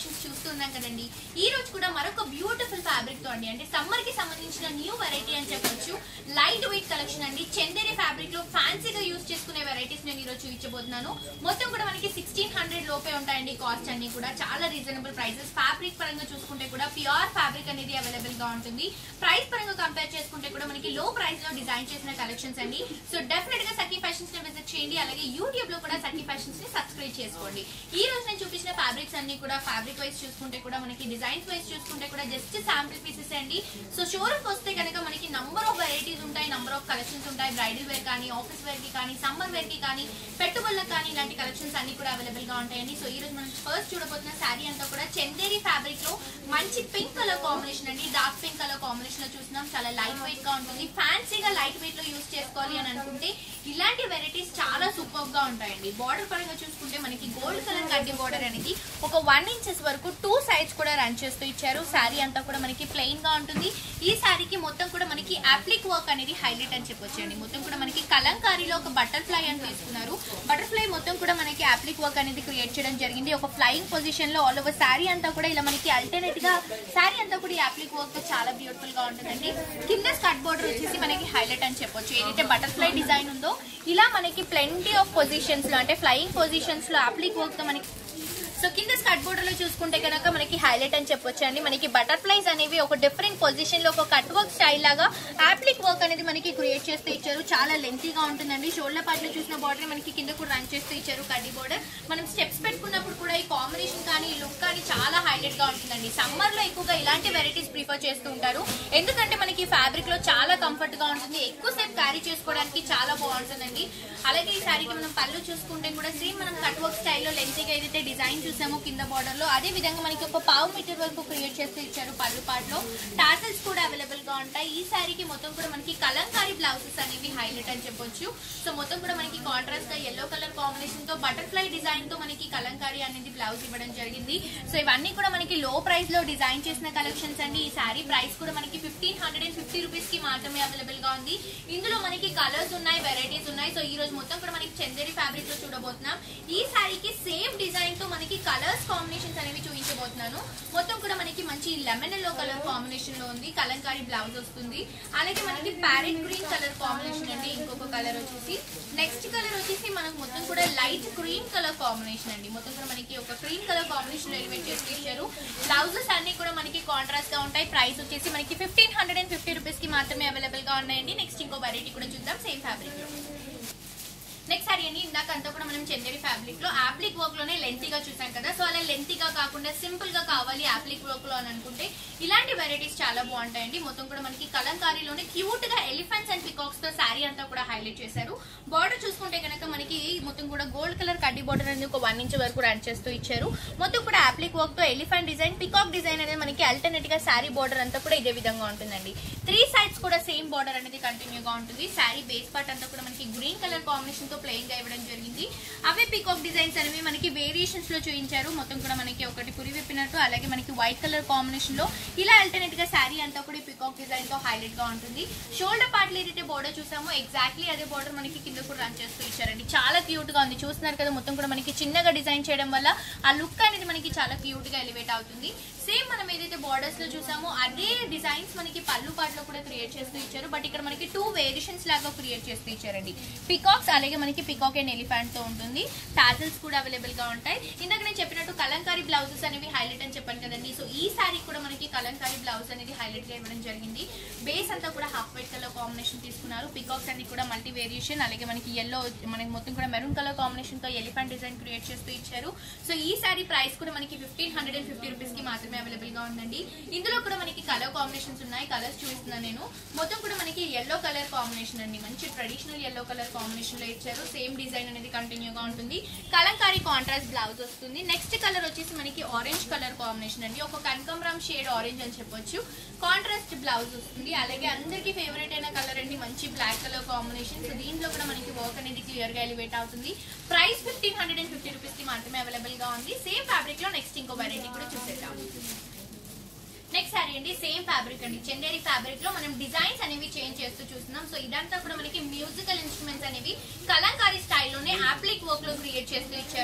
collections చూస్తున్నాం కదండి ఈ రోజు కూడా మరొక బ్యూటిఫుల్ ఫ్యాబ్రిక్ తో అండి అంటే సమ్మర్ కి సంబంధించిన న్యూ వెరైటీ అని చెప్పొచ్చు లైట్ వెయిట్ కలెక్షన్ అండి చందేరి ఫ్యాబ్రిక్ లో ఫ్యాన్సీగా యూస్ చేసుకునే వెరైటీస్ నేను ఈ రోజు చూపించబోతున్నాను మొత్తం కూడా మనకి సిక్స్టీన్ హండ్రెడ్ లోపే ఉంటాయండి కాస్ట్ అన్ని కూడా చాలా రీజనబుల్ ప్రైసెస్ ఫ్యాబ్రిక్ పరంగా చూసుకుంటే కూడా ప్యూర్ ఫ్యాబ్రిక్ అనేది అవైలబుల్ గా ఉంటుంది ప్రైస్ పరంగా కంపేర్ చేసుకుంటే కూడా మనకి లో ప్రైస్ లో డిజైన్ చేసిన కలెక్షన్స్ అండి సో డెఫినెట్ గా సఖీ ఫ్యాషన్స్ ని విజిట్ చేయండి అలాగే యూట్యూబ్ లో కూడా సఖీ ఫ్యాషన్స్ ని సబ్స్క్రైబ్ చేసుకోండి ఈ రోజు నేను చూపించిన ఫ్యాబ్రిక్స్ అన్ని కూడా ఫ్యాబ్రిక్ వైస్ చూసుకుంటే కూడా మనకి డిజైన్స్ వైస్ చూసుకుంటే కూడా జస్ట్ శాంపిల్ పీసెస్ అండి సో షోరూమ్ వస్తే కనుక మనకి నంబర్ ఆఫ్ వెరైటీస్ ఉంటాయి నంబర్ ఆఫ్ కలెక్షన్స్ ఉంటాయి బ్రైడల్ వేర్ కానీ ఆఫీస్ వేర్ కి కానీ సమ్మర్ వేర్ కి కానీ పెట్టుబడులకు కానీ ఇలాంటి కలెక్షన్స్ అన్ని కూడా అవైలబుల్ గా ఉంటాయండి సో ఈ రోజు మనం ఫస్ట్ చూడబోతున్న శారీ అంతా కూడా చందేరి ఫ్యాబ్రిక్ లో మంచి పింక్ కలర్ కాంబినేషన్ అండి డార్క్ పింక్ కలర్ కాంబినేషన్ లో చూస్తున్నాం చాలా లైట్ వెయిట్ గా ఉంటుంది ఫ్యాన్సీగా లైట్ వెయిట్ లో యూస్ చేసుకోవాలి అని అనుకుంటే ఇలాంటి వెరైటీస్ చాలా సూపర్ గా ఉంటాయండి బార్డర్ పరంగా చూసుకుంటే మనకి గోల్డ్ కలర్ కడ్డీ బార్డర్ అనేది ఒక వన్ ఇంచెస్ వరకు టూ సైడ్స్ కూడా రన్ చేస్తూ ఇచ్చారు శారీ అంతా కూడా మనకి ప్లెయిన్ గా ఉంటుంది ఈ శారీకి మొత్తం కూడా మనకి అప్లిక్ వర్క్ అనేది హైలైట్ అని చెప్పొచ్చు అండి మొత్తం కూడా మనకి కలంకారీలో ఒక బటర్ఫ్లై అని తీసుకున్నారు బటర్ఫ్లై మొత్తం కూడా మనకి అప్లిక్ వర్క్ అనేది క్రియేట్ చేయడం జరిగింది ఒక ఫ్లయింగ్ పొజిషన్ లో ఆల్ ఓవర్ శారీ అంతా కూడా ఇలా మనకి అల్టర్నేట్ గా శారీ అంతా కూడా ఈ అప్లిక్ వర్క్ తో చాలా బ్యూటిఫుల్ గా ఉంటుందండి కింద స్కర్ట్ బోర్డర్ వచ్చేసి మనకి హైలైట్ అని చెప్పొచ్చు ఏదైతే బటర్ఫ్లై డిజైన్ ఉందో ఇలా మనకి ప్లెంటీ ఆఫ్ పొజిషన్స్ లో అంటే ఫ్లయింగ్ పొజిషన్స్ లో అప్లిక్ వర్క్ తో మనకి సో కింద స్కర్ట్ బోర్డర్ లో చూసుకుంటే కనుక మనకి హైలైట్ అని చెప్పొచ్చు అండి మనకి బటర్ఫ్లైస్ అనేవి ఒక డిఫరెంట్ పొజిషన్ లో ఒక కట్ వర్క్ స్టైల్ లాగా ఆప్లిక్ వర్క్ అనేది మనకి క్రియేట్ చేస్తూ ఇచ్చారు చాలా లెంతీగా ఉంటుందండి షోల్డర్ పార్ట్ లో చూసిన బార్డర్ మనకి కింద కూడా రన్ చేస్తూ ఇచ్చారు కడ్డీ బోర్డర్ మనం స్టెప్స్ పెట్టుకున్నప్పుడు కూడా ఈ కాంబినేషన్ కానీ ఈ లుక్ కానీ చాలా హైలైట్ గా ఉంటుందండి సమ్మర్ లో ఎక్కువగా ఇలాంటి వెరైటీస్ ప్రిఫర్ చేస్తూ ఉంటారు ఎందుకంటే మనకి ఫ్యాబ్రిక్ లో చాలా కంఫర్ట్ గా ఉంటుంది ఎక్కువసేపు క్యారీ చేసుకోవడానికి చాలా బాగుంటుందండి అలాగే ఈ శారీకి మనం పళ్ళు చూసుకుంటే కూడా సేమ్ మనం కట్ వర్క్ స్టైల్లో లెంతీగా ఏదైతే డిజైన్ చూసామో కింద బార్డర్ లో అదే విధంగా మనకి ఒక పావు మీటర్ వరకు క్రియేట్ చేస్తూ ఇచ్చారు పళ్ళు పార్ట్ లో టాసల్స్ కూడా అవైలబుల్ గా ఉంటాయి ఈ శారీకి మొత్తం కూడా మనకి కలంకారీ బ్లౌజెస్ అనేవి హైలైట్ అని చెప్పొచ్చు సో మొత్తం కూడా మనకి కాంట్రాస్ట్ గా ఎల్లో కలర్ కాంబినేషన్ తో బటర్ఫ్లై డిజైన్ తో మనకి కలంకారీ అనేది బ్లౌజ్ ఇవ్వడం జరిగింది సో ఇవన్నీ కూడా మనకి లో ప్రైస్ లో డిజైన్ చేసిన కలెక్షన్స్ అండి ఈ శారీ ప్రైస్ కూడా మనకి fifteen hundred and fifty rupees కి మాత్రమే అవైలబుల్ గా ఉంది ఇందులో మనకి కలర్స్ ఉన్నాయి వెరైటీస్ ఉన్నాయి సో ఈ రోజు మొత్తం కూడా మనకి చందేరి ఫ్యాబ్రిక్ లో చూడబోతున్నాం ఈ శారీకి సేమ్ డిజైన్ తో మనకి కలర్స్ కాంబినేషన్స్ అనేవి చూపించబోతున్నాను మొత్తం కూడా మనకి మంచి లెమన్ ఎల్లో కలర్ కాంబినేషన్ లో ఉంది కలంకారీ బ్లౌజ్ వస్తుంది అలాగే మనకి ప్యారెట్ గ్రీన్ కలర్ కాంబినేషన్ అండి ఇంకొక కలర్ వచ్చేసి నెక్స్ట్ కలర్ వచ్చేసి మనకు మొత్తం కూడా లైట్ క్రీమ్ కలర్ కాంబినేషన్ అండి మొత్తం కూడా మనకి ఒక క్రీమ్ కలర్ కాంబినేషన్ ఎలివేట్ చేసి ఇచ్చారు బ్లౌజెస్ అన్ని కూడా మనకి కాంట్రాస్ట్ గా ఉంటాయి ప్రైస్ వచ్చేసి మనకి fifteen hundred and fifty rupees కి మాత్రమే అవైలబుల్ గా ఉన్నాయండి నెక్స్ట్ ఇంకో వెరైటీ కూడా చూద్దాం సేమ్ ఫ్యాబ్రిక్ లో నెక్స్ట్ సారీ అండి ఇందాక అంతా కూడా మనం చందేరి ఫ్యాబ్రిక్ లో ఆప్లిక్ వర్క్ లోనే లెంతీగా చూసాం కదా సో అలా లెంతీగా కాకుండా సింపుల్ గా కావాలి ఆప్లిక్ వర్క్ లో అని అనుకుంటే ఇలాంటి వెరైటీస్ చాలా బాగుంటాయండి మొత్తం కూడా మనకి కలంకారీలోనే క్యూట్ గా ఎలిఫెంట్స్ అండ్ పికాక్స్ తో శారీ అంతా కూడా హైలైట్ చేశారు బార్డర్ చూసుకుంటే కనుక మనకి మొత్తం కూడా గోల్డ్ కలర్ కడ్డీ బార్డర్ అనేది ఒక వన్ ఇంచ్ వరకు రన్ చేస్తూ ఇచ్చారు మొత్తం కూడా ఆప్లిక్ వర్క్ తో ఎలిఫెంట్ డిజైన్ పికాక్ డిజైన్ అనేది మనకి అల్టర్నేట్ గా శారీ బార్డర్ అంతా కూడా ఇదే విధంగా ఉంటుందండి త్రీ సైడ్స్ కూడా సేమ్ బార్డర్ అనేది కంటిన్యూ గా ఉంటుంది శారీ బేస్ పార్ట్ అంతా కూడా మనకి గ్రీన్ కలర్ కాంబినేషన్ తో ప్లెయిన్ గా ఇవ్వడం జరిగింది అవే పికాక్ డిజైన్స్ అనేవి మనకి వేరియేషన్స్ లో చూపించారు మొత్తం కూడా మనకి ఒకటి పురి విప్పినట్టు అలాగే మనకి వైట్ కలర్ కాంబినేషన్ లో ఇలా అల్టర్నేట్ గా శారీ అంతా కూడా పికాక్ డిజైన్ తో హైలైట్ గా ఉంటుంది షోల్డర్ పార్ట్ లో ఏదైతే బోర్డర్ చూసామో ఎగ్జాక్ట్లీ అదే బోర్డర్ మనకి కింద కూడా రన్ చేస్తూ ఇచ్చారండి చాలా క్యూట్ గా ఉంది చూస్తున్నారు కదా మొత్తం కూడా మనకి చిన్నగా డిజైన్ చేయడం వల్ల ఆ లుక్ అనేది మనకి చాలా క్యూట్ గా ఎలివేట్ అవుతుంది సేమ్ మనం ఏదైతే బార్డర్స్ లో చూసామో అదే డిజైన్స్ మనకి పళ్ళు పార్ట్ లో కూడా క్రియేట్ చేస్తూ ఇచ్చారు బట్ ఇక్కడ మనకి టూ వేరియేషన్స్ లాగా క్రియేట్ చేస్తూ ఇచ్చారండి పికాక్స్ అలాగే మనకి పికాక్ అండ్ ఎలిఫెంట్ తో ఉంటుంది టాజల్స్ కూడా అవైలబుల్ గా ఉంటాయి ఇందాక నేను చెప్పినట్టు కలంకారీ బ్లౌజెస్ అనేవి హైలైట్ అని చెప్పాను కదండి సో ఈ సారీ కూడా మనకి కలంకారీ బ్లౌజ్ అనేది హైలైట్ గా ఇవ్వడం జరిగింది బేస్ అంతా కూడా హాఫ్ వైట్ కలర్ కాంబినేషన్ తీసుకున్నారు పికాక్స్ అన్ని కూడా మల్టీ వేరియేషన్ అలాగే మనకి ఎల్లో మనకి మొత్తం కూడా మెరూన్ కలర్ కాంబినేషన్ తో ఎలిఫెంట్ డిజైన్ క్రియేట్ చేస్తూ ఇచ్చారు సో ఈ సారీ ప్రైస్ కూడా మనకి fifteen hundred and fifty rupees కి మాత్రమే అవైలబుల్ గా ఉందండి ఇందులో కూడా మనకి కలర్ కాంబినేషన్స్ ఉన్నాయి కలర్స్ చూస్తున్నాను నేను మొత్తం కూడా మనకి ఎల్లో కలర్ కాంబినేషన్ అండి మంచి ట్రెడిషనల్ ఎల్లో కలర్ కాంబినేషన్ లో ఇచ్చారు సేమ్ డిజైన్ అనేది కంటిన్యూ గా ఉంటుంది కలంకారీ కాంట్రాస్ట్ బ్లౌజ్ వస్తుంది నెక్స్ట్ కలర్ వచ్చేసి మనకి ఆరెంజ్ కలర్ కాంబినేషన్ అండి ఒక కనకంబరం షేడ్ ఆరెంజ్ అని చెప్పొచ్చు కాంట్రాస్ట్ బ్లౌజ్ వస్తుంది అలాగే అందరికీ ఫేవరెట్ అయిన కలర్ అండి మంచి బ్లాక్ కలర్ కాంబినేషన్ సో దీంట్లో కూడా మనకి వర్క్ అనేది క్లియర్ గా ఎలివేట్ అవుతుంది price fifteen hundred and fifty rupees కి మాత్రమే అవైలబుల్ గా ఉంది సేమ్ ఫ్యాబ్రిక్ లో నెక్స్ట్ ఇంకో వెరైటీ కూడా చూసేద్దాం నెక్స్ట్ సారీ అండి సేమ్ ఫ్యాబ్రిక్ అండి చందేరి ఫ్యాబ్రిక్ లో మనం డిజైన్స్ అనేవి చేంజ్ చేస్తూ చూస్తున్నాం సో ఇదంతా కూడా మనకి మ్యూజికల్ ఇన్స్ట్రుమెంట్స్ అనేవి కలంకారీ స్టైల్లోనే ఆప్లిక్ వర్క్ లో క్రియేట్ చేస్తూ ఇచ్చారు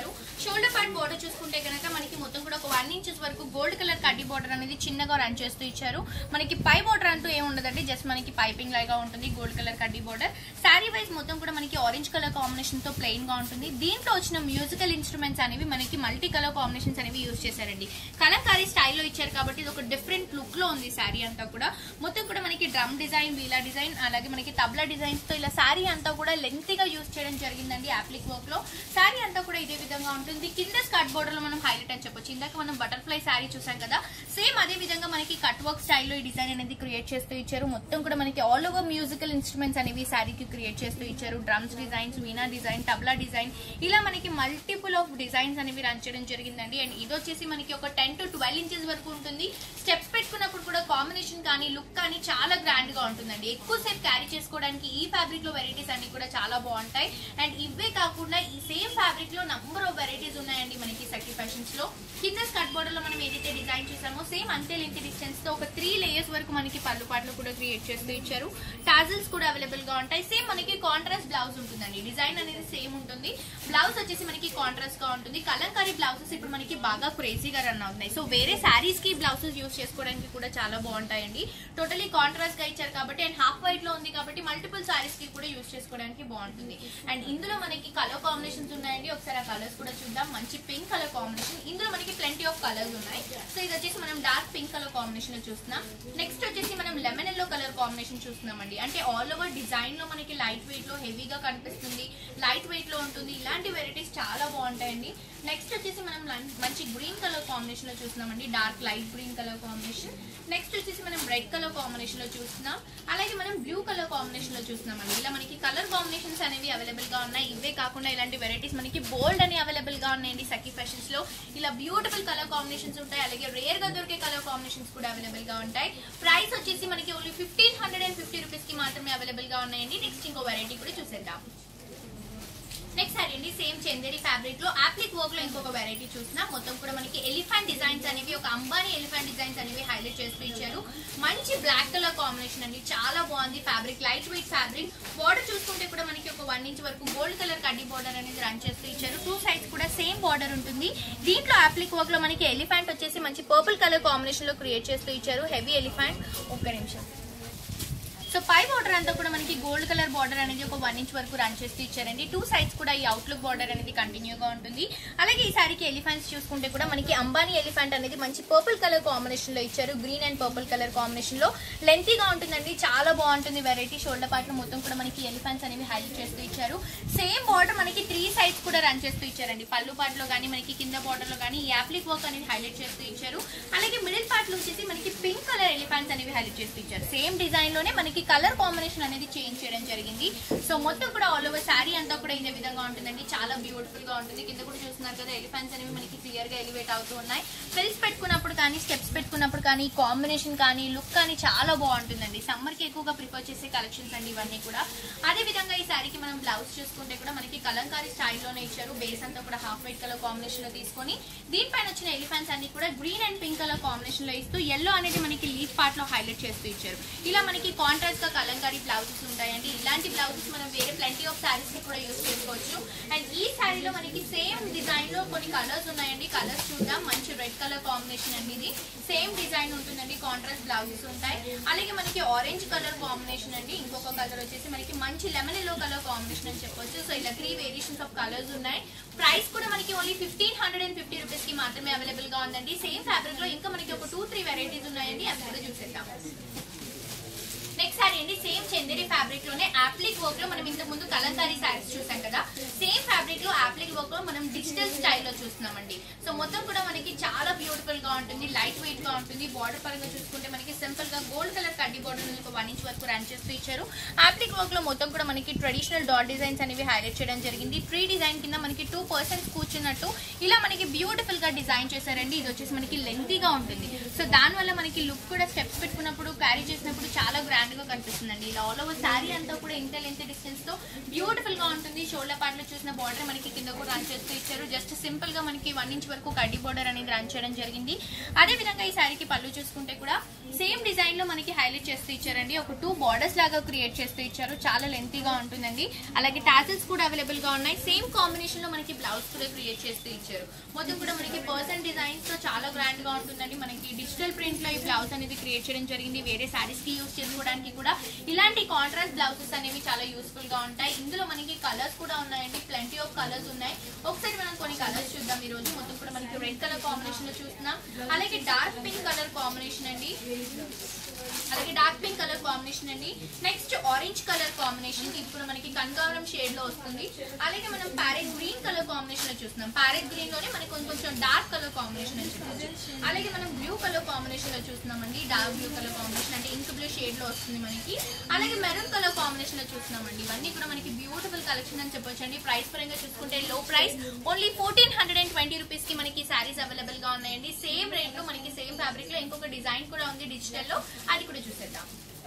షోల్డర్ పార్ట్ బోర్డర్ చూసుకుంటే కనుక మనకి మొత్తం కూడా ఒక వన్ ఇంచెస్ వరకు గోల్డ్ కలర్ కడ్డీ బోర్డర్ అనేది చిన్నగా రన్ చేస్తూ ఇచ్చారు మనకి పై బోర్డర్ అంటూ ఏమి ఉండదండి జస్ట్ మనకి పైపింగ్ లాగా ఉంటుంది గోల్డ్ కలర్ కడ్డీ బోర్డర్ శారీ వైజ్ మొత్తం కూడా మనకి ఆరెంజ్ కలర్ కాంబినేషన్ తో ప్లెయిన్ గా ఉంటుంది దీంట్లో వచ్చిన మ్యూజికల్ ఇన్స్ట్రుమెంట్స్ అనేవి మనకి మల్టీ కలర్ కాంబినేషన్స్ అనేవి యూజ్ చేశారండి కలంకారీ స్టైల్లో ఇచ్చారు కాబట్టి ఇది ఒక డిఫరెంట్ లుక్ లో ఉంది శారీ అంతా కూడా మొత్తం కూడా మనకి డ్రమ్ డిజైన్ వీలా డిజైన్ అలాగే మనకి తబ్లా డిజైన్స్ తో ఇలా శారీ అంతా కూడా లెంత్ గా యూజ్ చేయడం జరిగిందండి యాప్లిక్ వర్క్ లో శారీ అంతా కూడా ఇదే విధంగా ఉంటుంది కింద స్కర్ట్ బోర్డర్ లో మనం హైలైట్ అని చెప్పొచ్చు ఇందాక మనం బటర్ఫ్లై శారీ చూసాం కదా సేమ్ అదే విధంగా మనకి కట్ వర్క్ స్టైల్లో ఈ డిజైన్ అనేది క్రియేట్ చేస్తూ ఇచ్చారు మొత్తం కూడా మనకి ఆల్ ఓవర్ మ్యూజికల్ ఇన్స్ట్రుమెంట్స్ అనేవి శారీకి క్రియేట్ చేస్తూ ఇచ్చారు drums designs veena design tabla design ఇలా మనకి మల్టిపుల్ ఆఫ్ డిజైన్స్ అనేవి రన్ చేయడం జరిగిందండి అండ్ ఇది వచ్చేసి మనకి ఒక టెన్ టు ట్వెల్వ్ ఇంచెస్ వరకు ఉంటుంది స్టెప్స్ పెట్టుకున్నప్పుడు కూడా కాంబినేషన్ కానీ లుక్ కానీ చాలా గ్రాండ్ గా ఉంటుందండి ఎక్కువ సేపు క్యారీ చేసుకోవడానికి ఈ ఫ్యాబ్రిక్ లో వెరైటీస్ అన్ని కూడా చాలా బాగుంటాయి అండ్ ఇవే కాకుండా ఈ సేమ్ ఫ్యాబ్రిక్ లో నంబర్ ఆఫ్ వెరైటీస్ ఉన్నాయండి మనకి సఖీ ఫ్యాషన్స్ లో కింద స్కర్ట్ బోర్డర్ లో మనం ఏదైతే డిజైన్ చేసామో సేమ్ అంతే లెంత్ డిస్టెన్స్ తో ఒక త్రీ లేయర్స్ వరకు మనకి పళ్ళు పాటలు కూడా క్రియేట్ చేస్తూ ఇచ్చారు టాజిల్స్ కూడా అవైలబుల్ గా ఉంటాయి సేమ్ మనకి కాంట్రాస్ట్ బ్లౌజ్ ఉంటుందండి డిజైన్ అనేది సేమ్ ఉంటుంది బ్లౌజ్ వచ్చేసి మనకి కాంట్రాస్ట్ గా ఉంటుంది కలంకారీ బ్లౌజెస్ ఇప్పుడు మనకి బాగా క్రేజీగా రన్ అవుతున్నాయి సో వేరే శారీస్ కి బ్లౌజెస్ యూస్ చేసుకోవడానికి కూడా చాలా బాగుంటాయండి టోటలీ కాంట్రాస్ట్ గా ఇచ్చారు కాబట్టి అండ్ హాఫ్ వైట్ లో ఉంది కాబట్టి మల్టిపుల్ శారీస్ కి కూడా యూస్ చేసుకోవడానికి బాగుంటుంది అండ్ ఇందులో మనకి కలర్ కాంబినేషన్స్ ఉన్నాయండి ఒకసారి ఆ కలర్స్ కూడా చూద్దాం మంచి పింక్ కలర్ కాంబినేషన్ ఇందులో మనకి ప్లెంటీ ఆఫ్ కలర్స్ ఉన్నాయి సో ఇది వచ్చేసి మనం డార్క్ పింక్ కలర్ కాంబినేషన్ లో చూస్తున్నాం నెక్స్ట్ వచ్చేసి మనం లెమన్ ఎల్లో కలర్ కాంబినేషన్ చూస్తున్నామండి అంటే ఆల్ ఓవర్ డిజైన్ లో మనకి లైట్ వెయిట్ లో హెవీగా కనిపిస్తుంది లైట్ వెయిట్ లో ఉంటుంది ఇలాంటి వెరైటీస్ చాలా బాగుంటాయండి నెక్స్ట్ వచ్చేసి మనం లన్- మంచి గ్రీన్ కలర్ కాంబినేషన్ లో చూస్తున్నామండి dark light green colour combination next వచ్చేసి మనం రెడ్ కలర్ కాంబినేషన్ లో చూస్తున్నాం అలాగే మనం బ్లూ కలర్ కాంబినేషన్ లో చూస్తున్నామండి ఇలా మనకి కలర్ కాంబినేషన్స్ అనేవి అవైలబుల్ గా ఉన్నాయి ఇవే కాకుండా ఇలాంటి వెరైటీస్ మనకి బోల్డ్ అని అవైలబుల్ గా ఉన్నాయండి సఖీ ఫ్యాషన్స్ లో ఇలా బ్యూటిఫుల్ కలర్ కాంబినేషన్స్ ఉంటాయి అలాగే రేర్ గా దొరికే కలర్ కాంబినేషన్స్ కూడా అవైలబుల్ గా ఉంటాయి ప్రైస్ వచ్చేసి మనకి only fifteen hundred and fifty rupees కి మాత్రమే అవైలబుల్ గా ఉన్నాయండి నెక్స్ట్ ఇంకో వెరైటీ కూడా చూసేద్దాం నెక్స్ట్ సారీ అండి సేమ్ చందేరి ఫ్యాబ్రిక్ లో ఆప్లిక్ వర్క్ లో ఇంకొక వెరైటీ చూసినా మొత్తం కూడా మనకి ఎలిఫెంట్ డిజైన్స్ అనేవి ఒక అంబానీ ఎలిఫెంట్ డిజైన్స్ అనేవి హైలైట్ చేస్తూ ఇచ్చారు మంచి బ్లాక్ కలర్ కాంబినేషన్ అండి చాలా బాగుంది fabric light weight fabric border చూసుకుంటే కూడా మనకి ఒక వన్ ఇంచ్ వరకు గోల్డ్ కలర్ కడ్డీ బార్డర్ అనేది రన్ చేస్తూ ఇచ్చారు టూ సైడ్స్ కూడా సేమ్ బార్డర్ ఉంటుంది దీంట్లో ఆప్లిక్ వర్క్ లో మనకి ఎలిఫెంట్ వచ్చేసి మంచి పర్పుల్ కలర్ కాంబినేషన్ లో క్రియేట్ చేస్తూ ఇచ్చారు హెవీ ఎలిఫెంట్ ఒక్క నిమిషం సో పై బార్డర్ అంతా కూడా మనకి గోల్డ్ కలర్ బార్డర్ అనేది ఒక వన్ ఇంచ్ వరకు రన్ చేస్తూ ఇచ్చారండి టూ సైడ్స్ కూడా ఈ అవుట్లుక్ బార్డర్ అనేది కంటిన్యూగా ఉంటుంది అలాగే ఈ సారికి ఎలిఫెంట్స్ చూసుకుంటే కూడా మనకి అంబానీ ఎలిఫెంట్ అనేది మంచి పర్పుల్ కలర్ కాంబినేషన్ లో ఇచ్చారు green and purple colour combination లో లెంతీగా ఉంటుందండి చాలా బాగుంటుంది వెరైటీ షోల్డర్ పార్ట్ మొత్తం కూడా మనకి ఎలిఫెంట్స్ అనేవి హైలైట్ చేస్తూ ఇచ్చారు సేమ్ బార్డర్ మనకి త్రీ సైడ్స్ కూడా రన్ చేస్తూ ఇచ్చారండి పళ్ళు పార్ట్ లో కానీ మనకి కింద బార్డర్ లో కానీ ఈ యాప్లిక్ వర్క్ అనేది హైలైట్ చేస్తూ ఇచ్చారు అలాగే మిడిల్ పార్ట్ లో వచ్చేసి మనకి పింక్ కలర్ ఎలిఫెంట్స్ అనేవి హైలైట్ చేస్తూ ఇచ్చారు సేమ్ డిజైన్ లోనే మనకి కలర్ కాంబినేషన్ అనేది చేంజ్ చేయడం జరిగింది సో మొత్తం కూడా ఆల్ ఓవర్ శారీ అంతా కూడా ఇదే విధంగా ఉంటుందండి చాలా బ్యూటిఫుల్ గా ఉంటుంది కింద కూడా చూస్తున్నారు కదా ఎలిఫెంట్స్ అనేవి మనకి క్లియర్ గా ఎలివేట్ అవుతూ ఉన్నాయి ఫ్రిల్స్ పెట్టుకున్నప్పుడు కానీ స్టెప్స్ పెట్టుకున్నప్పుడు కానీ కాంబినేషన్ కానీ లుక్ కానీ చాలా బాగుంటుందండి సమ్మర్ కి ఎక్కువగా ప్రిఫర్ చేసే కలెక్షన్స్ అండి ఇవన్నీ కూడా అదే విధంగా ఈ శారీకి మనం బ్లౌజ్ చూసుకుంటే కూడా మనకి కలంకారీ స్టైల్లోనే ఇచ్చారు బేస్ అంతా కూడా హాఫ్ వైట్ కలర్ కాంబినేషన్ లో తీసుకొని దీనిపైన వచ్చిన ఎలిఫెంట్స్ అన్ని కూడా green and pink colour combination లో ఇస్తూ ఎల్లో అనేది మనకి లీఫ్ పార్ట్ లో హైలైట్ చేస్తూ ఇచ్చారు ఇలా మనకి కాంట్రాస్ట్ గా కలంకారీ బ్లౌజెస్ ఉంటాయండి ఇలాంటి బ్లౌజెస్ మనం వేరే ప్lenty ఆఫ్ శారీస్ కి కూడా యూస్ చేసుకోవచ్చు అండ్ ఈ శారీలో మనకి సేమ్ డిజైన్ లో కొన్ని కలర్స్ ఉన్నాయండి కలర్స్ చూద్దాం మంచి రెడ్ కలర్ కాంబినేషన్ అండి ఇది సేమ్ డిజైన్ ఉంటుందండి కాంట్రాస్ట్ బ్లౌజెస్ ఉంటాయి అలాగే మనకి ఆరెంజ్ కలర్ కాంబినేషన్ అండి ఇంకొక కలర్ వచ్చేసి మనకి మంచి లెమన్ ఎల్లో కలర్ కాంబినేషన్ అని చెప్పొచ్చు సో ఇలా త్రీ వేరియేషన్స్ ఆఫ్ కలర్స్ ఉన్నాయి ప్రైస్ కూడా మనకి only fifteen hundred and fifty rupees కి మాత్రమే అవైలబుల్ గా ఉందండి సేమ్ ఫ్యాబ్రిక్ లో ఇంకా మనకి ఒక టూ త్రీ వెరైటీస్ ఉన్నాయండి అవి కూడా చూసేద్దాం నెక్స్ట్ సారీ అండి సేమ్ చందేరి ఫ్యాబ్రిక్ లోనే ఆప్లిక్ వర్క్ లో మనం ఇంతకు ముందు కలంకారీ సారీస్ చూసాం కదా సేమ్ ఫ్యాబ్రిక్ లో ఆప్లిక్ వర్క్ లో మనం డిజిటల్ స్టైల్లో చూస్తున్నామండి సో మొత్తం కూడా మనకి చాలా బ్యూటిఫుల్ గా ఉంటుంది లైట్ వెయిట్ గా ఉంటుంది బార్డర్ పరంగా చూసుకుంటే మనకి సింపుల్ గా గోల్డ్ కలర్ కడ్డీ బార్డర్ ఒక వన్ ఇంచ్ వరకు రన్ చేస్తూ ఇచ్చారు ఆప్లిక్ వర్క్ లో మొత్తం కూడా మనకి ట్రెడిషనల్ డాట్ డిజైన్స్ అనేవి హైలైట్ చేయడం జరిగింది ట్రీ డిజైన్ కింద మనకి టూ పర్సన్స్ కూర్చున్నట్టు ఇలా మనకి బ్యూటిఫుల్ గా డిజైన్ చేశారండి ఇది వచ్చేసి మనకి లెంతీగా ఉంటుంది సో దాని వల్ల మనకి లుక్ కూడా స్టెప్స్ పెట్టుకున్నప్పుడు క్యారీ చేసినప్పుడు చాలా గ్రాండ్ గా కనిపిస్తుందండి ఇలా ఆల్ ఓవర్ శారీ అంతా కూడా ఇంత లెంత్ డిస్టెన్స్ తో బ్యూటిఫుల్ గా ఉంటుంది షోల్డర్ పార్ట్ లో చూసిన బార్డర్ మనకి కింద కూడా రన్ చేస్తూ ఇచ్చారు జస్ట్ సింపుల్ గా మనకి వన్ ఇంచ్ వరకు కడ్డీ బోర్డర్ అనేది రన్ చేయడం జరిగింది అదే విధంగా ఈ శారీకి పళ్ళు చూసుకుంటే కూడా సేమ్ డిజైన్ లో మనకి హైలైట్ చేస్తూ ఇచ్చారండి ఒక టూ బార్డర్స్ లాగా క్రియేట్ చేస్తూ ఇచ్చారు చాలా లెంతీగా ఉంటుందండి అలాగే టాసిల్స్ కూడా అవైలబుల్ గా ఉన్నాయి సేమ్ కాంబినేషన్ లో మనకి బ్లౌజ్ కూడా క్రియేట్ చేస్తూ ఇచ్చారు మొత్తం కూడా మనకి పర్సన్ డిజైన్స్ తో చాలా గ్రాండ్ గా ఉంటుందండి మనకి డిజిటల్ ప్రింట్ లో ఈ బ్లౌజ్ అనేది క్రియేట్ చేయడం జరిగింది వేరే శారీస్ కి యూస్ చేసుకోవడానికి కూడా ఇలాంటి కాంట్రాస్ట్ బ్లౌజెస్ అనేవి చాలా యూస్ఫుల్ గా ఉంటాయి ఇందులో మనకి కలర్స్ కూడా ఉన్నాయండి ప్lenty ఆఫ్ కలర్స్ ఉన్నాయి ఒకసారి మనం కొన్ని కలర్స్ చూద్దాం ఈ రోజు మొత్తం కూడా మనకి రెడ్ కలర్ కాంబినేషన్ లో చూస్తున్నాం అలాగే డార్క్ పింక్ కలర్ కాంబినేషన్ అండి అలాగే డార్క్ పింక్ కలర్ కాంబినేషన్ అండి నెక్స్ట్ ఆరెంజ్ కలర్ కాంబినేషన్ ఇప్పుడు మనకి కనకావరం షేడ్ లో వస్తుంది అలాగే మనం ప్యారెట్ గ్రీన్ కలర్ కాంబినేషన్ లో చూస్తున్నాం ప్యారెట్ గ్రీన్ లోనే మనకి కొంచెం కొంచెం డార్క్ కలర్ కాంబినేషన్ అని చెప్పొచ్చు అలాగే మనం బ్లూ కలర్ కాంబినేషన్ లో చూస్తున్నాం అండి డార్క్ బ్లూ కలర్ కాంబినేషన్ అంటే ఇంక్ బ్లూ షేడ్ లో వస్తుంది మనకి అలాగే మెరూన్ కలర్ కాంబినేషన్ లో చూస్తున్నాం అండి ఇవన్నీ కూడా మనకి బ్యూటిఫుల్ కలెక్షన్ అని చెప్పొచ్చు అండి ప్రైస్ పరంగా చూసుకుంటే లో price only fourteen hundred and twenty rupees కి మనకి సారీస్ అవైలబుల్ గా ఉన్నాయండి సేమ్ రేట్ లో మనకి సేమ్ ఫ్యాబ్రిక్ లో ఇంకొక డిజైన్ కూడా ఉంది డిజిటల్ లో అది కూడా చూసేద్దాం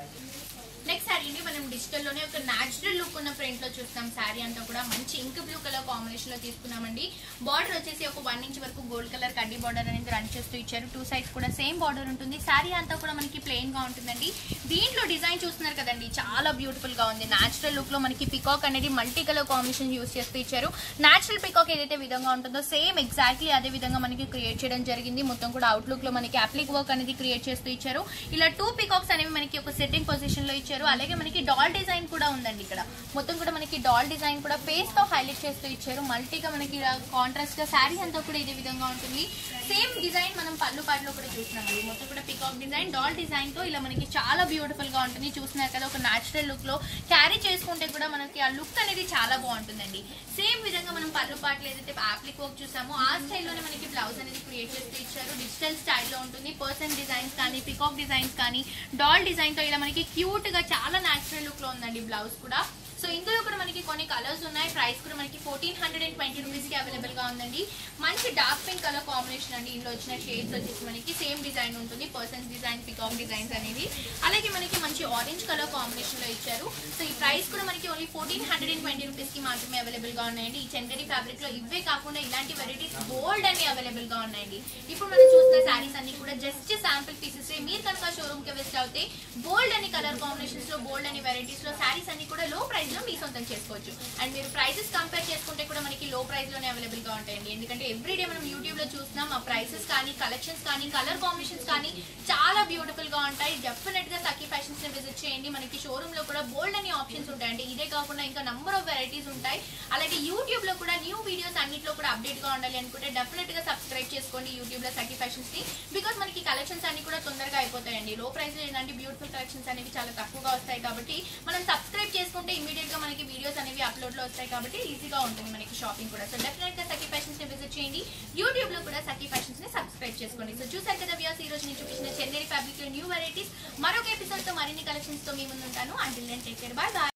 నెక్స్ట్ శారీ అండి మనం డిజిటల్ లోనే ఒక నాచురల్ లుక్ ఉన్న ప్రింట్ లో చూస్తాం శారీ అంతా కూడా మంచి ఇంక్ బ్లూ కలర్ కాంబినేషన్ లో తీసుకున్నామండి బార్డర్ వచ్చేసి ఒక వన్ ఇంచ్ వరకు గోల్డ్ కలర్ కడ్డీ బార్డర్ అనేది రన్ చేస్తూ ఇచ్చారు టూ సైడ్స్ కూడా సేమ్ బార్డర్ ఉంటుంది శారీ అంతా కూడా మనకి ప్లెయిన్ గా ఉంటుందండి దీంట్లో డిజైన్ చూస్తున్నారు కదండి చాలా బ్యూటిఫుల్ గా ఉంది నాచురల్ లుక్ లో మనకి పికాక్ అనేది మల్టీ కలర్ కాంబినేషన్ యూస్ చేస్తూ ఇచ్చారు నాచురల్ పికాక్ ఏదైతే విధంగా ఉంటుందో సేమ్ ఎగ్జాక్ట్లీ అదే విధంగా మనకి క్రియేట్ చేయడం జరిగింది మొత్తం కూడా అవుట్లుక్ లో మనకి అప్లిక్ వర్క్ అనేది క్రియేట్ చేస్తూ ఇచ్చారు ఇలా టూ పికాక్స్ అనేవి మనకి ఒక సెట్టింగ్ పొజిషన్ లో ఇచ్చారు అలాగే మనకి డాల్ డిజైన్ కూడా ఉందండి ఇక్కడ మొత్తం కూడా మనకి డాల్ డిజైన్ కూడా ఫేస్ తో హైలైట్ చేస్తూ ఇచ్చారు మల్టీగా మనకి కాంట్రాస్ట్ గా శారీ అంతా కూడా ఇదే విధంగా ఉంటుంది సేమ్ డిజైన్ మనం పళ్ళు పాటలో కూడా చూస్తున్నామండి మొత్తం కూడా పికాక్ డిజైన్ డాల్ డిజైన్ తో ఇలా మనకి చాలా బ్యూటిఫుల్ గా ఉంటుంది చూస్తున్నారు కదా ఒక నాచురల్ లుక్ లో క్యారీ చేసుకుంటే కూడా మనకి ఆ లుక్ అనేది చాలా బాగుంటుందండి సేమ్ విధంగా మనం పళ్ళు పాటలు ఏదైతే ఆప్లిక్ వర్క్ చూసామో ఆ స్టైల్లోనే మనకి బ్లౌజ్ అనేది క్రియేట్ చేస్తూ ఇచ్చారు డిజిటల్ స్టైల్లో ఉంటుంది పర్సన్ డిజైన్స్ కానీ పికాక్ డిజైన్స్ కానీ డాల్ డిజైన్ తో ఇలా మనకి క్యూట్ గా చాలా నాచురల్ లుక్ లో ఉందండి బ్లౌజ్ కూడా సో ఇందులో కూడా మనకి కొన్ని కలర్స్ ఉన్నాయి ప్రైస్ కూడా మనకి fourteen hundred and twenty rupees కి అవైలబుల్ గా ఉందండి మంచి డార్క్ పింక్ కలర్ కాంబినేషన్ అండి ఇందులో వచ్చిన షేడ్స్ వచ్చేసి మనకి సేమ్ డిజైన్ ఉంటుంది పర్సన్స్ డిజైన్ పికాక్ డిజైన్స్ అనేది అలాగే మనకి మంచి ఆరెంజ్ కలర్ కాంబినేషన్ లో ఇచ్చారు సో ఈ ప్రైస్ కూడా మనకి only fourteen hundred and twenty rupees కి మాత్రమే అవైలబుల్ గా ఉన్నాయండి ఈ చందరి ఫ్యాబ్రిక్ లో ఇవే కాకుండా ఇలాంటి వెరైటీస్ గోల్డ్ అని అవైలబుల్ గా ఉన్నాయండి ఇప్పుడు మనం చూసిన శారీస్ అన్ని కూడా జస్ట్ శాంపుల్ పీసెస్ మీరు కనుక షోరూమ్ కి విజిట్ అవుతే బోల్డ్ అని కలర్ కాంబినేషన్స్ లో బోల్డ్ అని వెరైటీస్ లో శారీస్ అన్ని కూడా లో ప్రైస్ లో మీ సొంతం చేసుకోవచ్చు అండ్ మీరు ప్రైసెస్ కంపేర్ చేసుకుంటే కూడా మనకి లో ప్రైస్ లోనే అవైలబుల్ గా ఉంటాయండి ఎందుకంటే ఎవ్రీడే మనం యూట్యూబ్ లో చూస్తున్నాం ఆ ప్రైసెస్ కానీ కలెక్షన్స్ కానీ కలర్ కాంబినేషన్స్ కానీ చాలా బ్యూటిఫుల్ గా ఉంటాయి డెఫినెట్ గా సఖీ ఫ్యాషన్స్ ని విజిట్ చేయండి మనకి షోరూమ్ లో కూడా బోల్డ్ అని ఆప్షన్స్ ఉంటాయండి ఇదే కాకుండా ఇంకా నంబర్ ఆఫ్ వెరైటీస్ ఉంటాయి అలాగే యూట్యూబ్ లో కూడా న్యూ వీడియోస్ అన్నిట్లో కూడా అప్డేట్ గా ఉండాలి అనుకుంటే డెఫినెట్ గా సబ్స్క్రైబ్ చేసుకోండి యూట్యూబ్ లో సఖీ ఫ్యాషన్స్ ని బికాస్ మనకి కలెక్షన్స్ అన్ని కూడా తొందరగా అయిపోతాయండి లో ప్రైస్ లో ఏంటంటే బ్యూటిఫుల్ కలెక్షన్స్ అనేవి చాలా తక్కువగా వస్తాయి కాబట్టి మనం సబ్స్క్రైబ్ చేసుకుంటే ఇమీడియట్ గా మనకి వీడియోస్ అనేవి అప్లోడ్ లో వస్తాయి కాబట్టి ఈజీగా ఉంటుంది మనకి షాపింగ్ కూడా సో డెఫినెట్ గా సఖీ ఫ్యాషన్స్ ని విజిట్ చేయండి యూట్యూబ్ లో కూడా సఖీ ఫ్యాషన్స్ ని సబ్స్క్రైబ్ చేసుకోండి సో చూసారు కదా వ్యూస్ ఈ రోజు నేను చూపించిన చందేరి ఫ్యాబ్రిక్ లో న్యూ వెరైటీస్ మరొక ఎపిసోడ్ తో మరిన్ని కలెక్షన్స్ తో మీ ముందు ఉంటాను until then take care bye bye